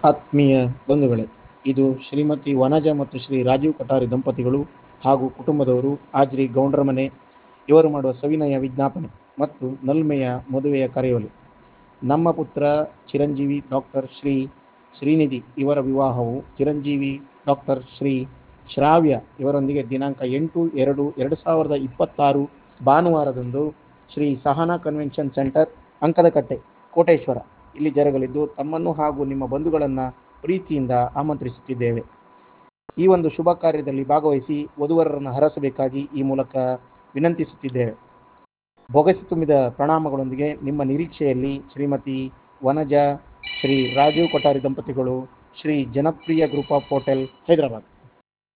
ಆತ್ಮೀಯ ಬಂಧುಗಳೇ ಇದು ಶ್ರೀಮತಿ ವನಜ ಮತ್ತು ಶ್ರೀ ರಾಜೀವ್ ಕಟಾರಿ ದಂಪತಿಗಳು ಹಾಗೂ ಕುಟುಂಬದವರು ಹಾಜ್ರಿ ಗೌಂಡ್ರ ಮನೆ ಇವರು ಮಾಡುವ ಸವಿನಯ ವಿಜ್ಞಾಪನೆ ಮತ್ತು ನಲ್ಮೆಯ ಮದುವೆಯ ಕರೆಯೋಲೆ ನಮ್ಮ ಪುತ್ರ ಚಿರಂಜೀವಿ ಡಾಕ್ಟರ್ ಶ್ರೀ ಶ್ರೀನಿಧಿ ಇವರ ವಿವಾಹವು ಚಿರಂಜೀವಿ ಡಾಕ್ಟರ್ ಶ್ರೀ ಶ್ರಾವ್ಯ ಇವರೊಂದಿಗೆ ದಿನಾಂಕ ಎಂಟು ಎರಡು ಎರಡು ಸಾವಿರದ ಇಪ್ಪತ್ತಾರು ಭಾನುವಾರದಂದು ಶ್ರೀ ಸಹನಾ ಕನ್ವೆನ್ಷನ್ ಸೆಂಟರ್ ಅಂಕದಕಟ್ಟೆ ಕೋಟೇಶ್ವರ ಇಲ್ಲಿ ಜರುಗಲಿದ್ದು ತಮ್ಮನ್ನು ಹಾಗೂ ನಿಮ್ಮ ಬಂಧುಗಳನ್ನು ಪ್ರೀತಿಯಿಂದ ಆಮಂತ್ರಿಸುತ್ತಿದ್ದೇವೆ ಈ ಒಂದು ಶುಭ ಕಾರ್ಯದಲ್ಲಿ ಭಾಗವಹಿಸಿ ವಧುವರರನ್ನು ಹರಸಬೇಕಾಗಿ ಈ ಮೂಲಕ ವಿನಂತಿಸುತ್ತಿದ್ದೇವೆ ಬೊಗಸೆ ತುಂಬಿದ ಪ್ರಣಾಮಗಳೊಂದಿಗೆ ನಿಮ್ಮ ನಿರೀಕ್ಷೆಯಲ್ಲಿ ಶ್ರೀಮತಿ ವನಜ ಶ್ರೀ ರಾಜೀವ್ ಕೊಠಾರಿ ದಂಪತಿಗಳು ಶ್ರೀ ಜನಪ್ರಿಯ ಗ್ರೂಪ್ ಆಫ್ ಹೋಟೆಲ್ ಹೈದರಾಬಾದ್